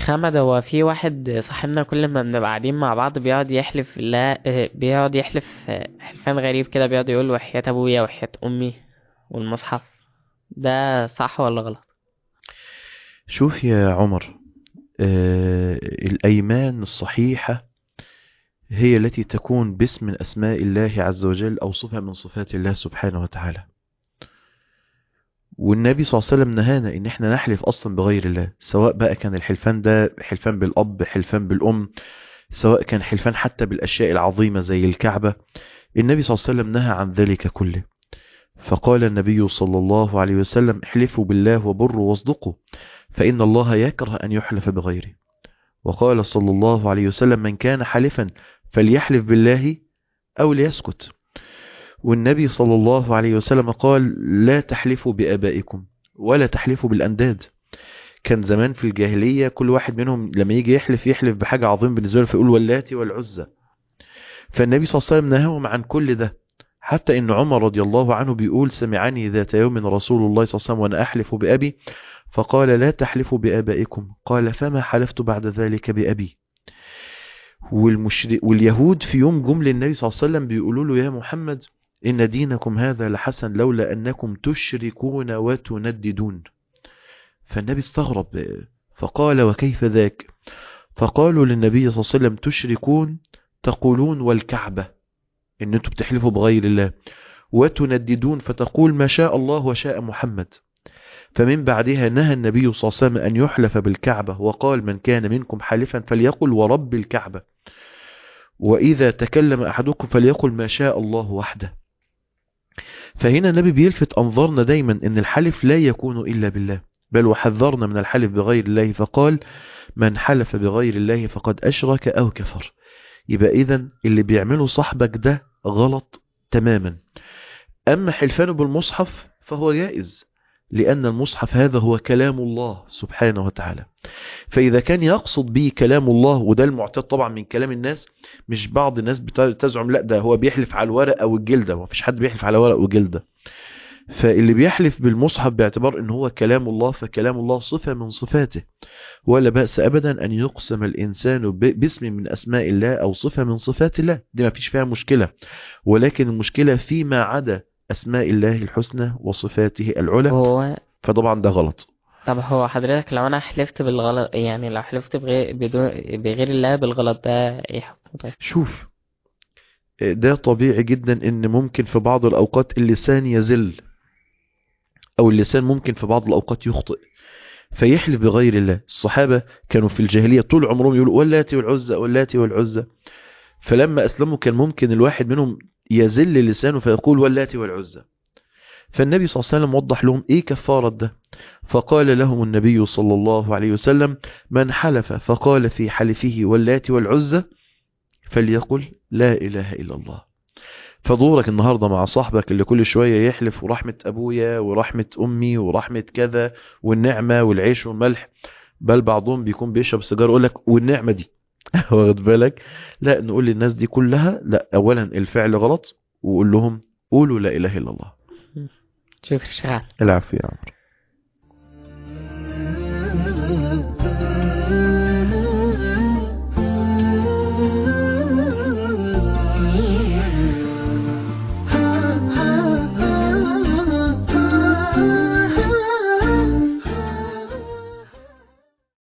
شيخ محمد هو في واحد صاحبنا كل ما بنبقى قاعدين مع بعض بيقعد يحلف لا آه، بيقعد يحلف آه، حلفان غريب كده بيقعد يقول وحياة ابويا وحياة امي والمصحف ده صح ولا غلط شوف يا عمر آه الأيمان الصحيحة هي التي تكون باسم من أسماء الله عز وجل أو صفة من صفات الله سبحانه وتعالى والنبي صلى الله عليه وسلم نهانا ان احنا نحلف اصلا بغير الله سواء بقى كان الحلفان ده حلفان بالاب حلفان بالام سواء كان حلفان حتى بالاشياء العظيمة زي الكعبة النبي صلى الله عليه وسلم نهى عن ذلك كله فقال النبي صلى الله عليه وسلم احلفوا بالله وبروا واصدقوا فإن الله يكره أن يحلف بغيره وقال صلى الله عليه وسلم من كان حلفا فليحلف بالله أو ليسكت والنبي صلى الله عليه وسلم قال لا تحلفوا بآبائكم ولا تحلفوا بالأنداد كان زمان في الجاهلية كل واحد منهم لما يجي يحلف يحلف بحاجة عظيمة بالنسبة له فيقول واللاتي والعزة فالنبي صلى الله عليه وسلم نهاهم عن كل ده حتى ان عمر رضي الله عنه بيقول سمعني ذات يوم رسول الله صلى الله عليه وسلم وانا احلف بأبي فقال لا تحلفوا بآبائكم قال فما حلفت بعد ذلك بأبي والمشر... واليهود في يوم جم للنبي صلى الله عليه وسلم بيقولوا له يا محمد إن دينكم هذا لحسن لولا أنكم تشركون وتنددون فالنبي استغرب فقال وكيف ذاك فقالوا للنبي صلى الله عليه وسلم تشركون تقولون والكعبة ان انتم بتحلفوا بغير الله وتنددون فتقول ما شاء الله وشاء محمد فمن بعدها نهى النبي صلى الله عليه وسلم أن يحلف بالكعبة وقال من كان منكم حالفا فليقل ورب الكعبة وإذا تكلم أحدكم فليقل ما شاء الله وحده فهنا النبي بيلفت أنظارنا دايما أن الحلف لا يكون إلا بالله بل وحذرنا من الحلف بغير الله فقال من حلف بغير الله فقد أشرك أو كفر يبقى إذن اللي بيعمله صاحبك ده غلط تماما أما حلفانه بالمصحف فهو جائز لأن المصحف هذا هو كلام الله سبحانه وتعالى فإذا كان يقصد به كلام الله وده المعتاد طبعا من كلام الناس مش بعض الناس بتزعم لا ده هو بيحلف على الورق أو الجلدة ما فيش حد بيحلف على ورق وجلدة فاللي بيحلف بالمصحف باعتبار ان هو كلام الله فكلام الله صفة من صفاته ولا بأس أبدا أن يقسم الإنسان باسم من أسماء الله أو صفة من صفات الله دي ما فيش فيها مشكلة ولكن المشكلة فيما عدا أسماء الله الحسنى وصفاته العلى هو فطبعا ده غلط طب هو حضرتك لو انا حلفت بالغلط يعني لو حلفت بغير بدون بغير الله بالغلط ده ايه حكمه طيب شوف ده طبيعي جدا ان ممكن في بعض الاوقات اللسان يزل او اللسان ممكن في بعض الاوقات يخطئ فيحلف بغير الله الصحابة كانوا في الجاهلية طول عمرهم يقولوا واللاتي والعزة واللاتي والعزة فلما أسلموا كان ممكن الواحد منهم يزل لسانه فيقول واللاتي والعزة فالنبي صلى الله عليه وسلم وضح لهم ايه كفارة ده فقال لهم النبي صلى الله عليه وسلم من حلف فقال في حلفه واللاتي والعزة فليقل لا إله إلا الله فدورك النهاردة مع صاحبك اللي كل شوية يحلف ورحمة أبويا ورحمة أمي ورحمة كذا والنعمة والعيش والملح بل بعضهم بيكون بيشرب سيجار يقول لك والنعمة دي واخد بالك لا نقول للناس دي كلها لا أولا الفعل غلط وقول لهم قولوا لا إله إلا الله شوف شغال العفو يا عمرو